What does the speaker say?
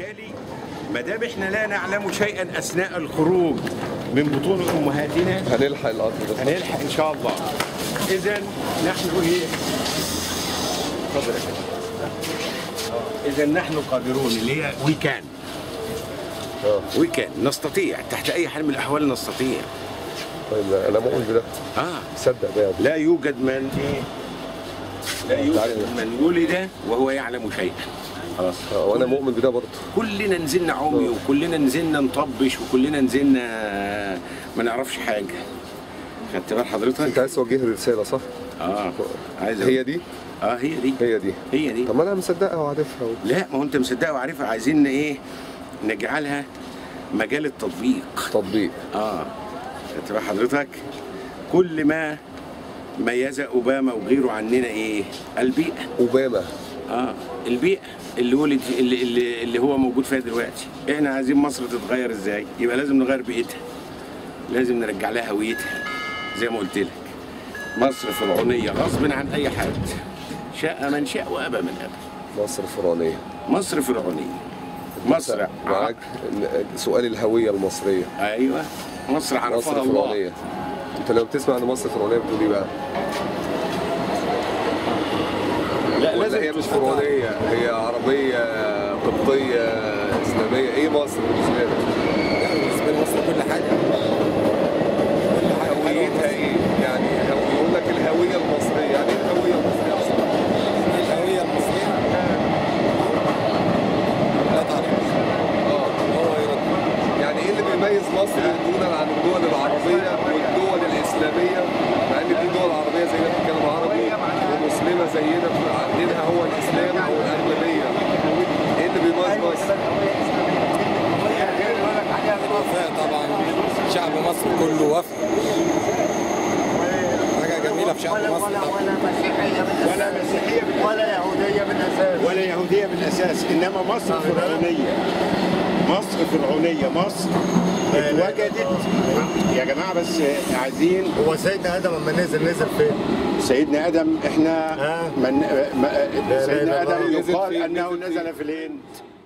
وبالتالي ما دام احنا لا نعلم شيئا اثناء الخروج من بطون امهاتنا هنلحق القطر ده هنلحق ان شاء الله اذا نحن ايه اتفضل يا فندم. اذا نحن قادرون اللي هي وي كان اه وي كان نستطيع تحت اي حال من الاحوال نستطيع طيب انا مؤمن بده اه صدق ده يا أبو. لا يوجد من ايه لا يوجد من ولد وهو يعلم شيئا خلاص آه، وانا مؤمن بده برضه كلنا نزلنا عمي وكلنا نزلنا نطبش وكلنا نزلنا ما نعرفش حاجه خدت بال انت حضرتك عايز توجه رساله صح؟ اه عايز هي أقول- دي اه هي دي هي دي هي دي طب ما انا مصدقها وعارفها و- لا ما هو انت مصدقها وعارفها عايزين ايه نجعلها مجال التطبيق تطبيق اه خدت بال حضرتك كل ما ميز اوباما وغيره عننا ايه البيئه اوباما اه البيئه اللي ولد اللي, اللي, اللي هو موجود فيها دلوقتي احنا عايزين مصر تتغير ازاي يبقى لازم نغير بيئتها لازم نرجع لها هويتها زي ما قلت لك مصر فرعونيه غصب عن اي حد شاء من شاء وابى من ابى مصر فرعونيه مصر فرعونيه مصر معاك ن- سؤال الهويه المصريه ايوه مصر مصر عرفها الله فرعونيه انت لو بتسمع عن مصر فرعونيه بتقول ايه بقى؟ لا ولا لازم هي مش تستطيع. فرعونيه هي عربيه قبطيه اسلاميه ايه مصر بالنسبه لك؟ بالنسبه لمصر كل حاجه كل حاجه هويتها ايه؟ يعني هو يقول لك الهويه المصريه يعني ايه الهويه المصريه اصلا؟ الهويه المصريه لا تعرف اه هو يرد يعني ايه اللي بيميز مصر دونا عن الدول العربيه والدول الاسلاميه مع ان في دول عربيه زينا بتتكلم عربي ومسلمه زينا عندنا هو الاسلام او الاغلبيه ايه اللي بيميز مصر؟ وفاء طبعا شعب مصر كله وفي حاجه جميله في شعب مصر طبعا ولا مسيحية بالأساس ولا مسيحية بالأساس. ولا يهودية بالأساس ولا يهوديه بالاساس انما مصر فرعونيه مصر فرعونيه مصر اتوجدت يا جماعه بس عايزين هو سيدنا آدم لما نزل نزل فين؟ سيدنا ادم احنا آه. من ما- لا سيدنا إله إلا ادم الله. نزل يقال فين؟ انه نزل نزل فين؟ في الهند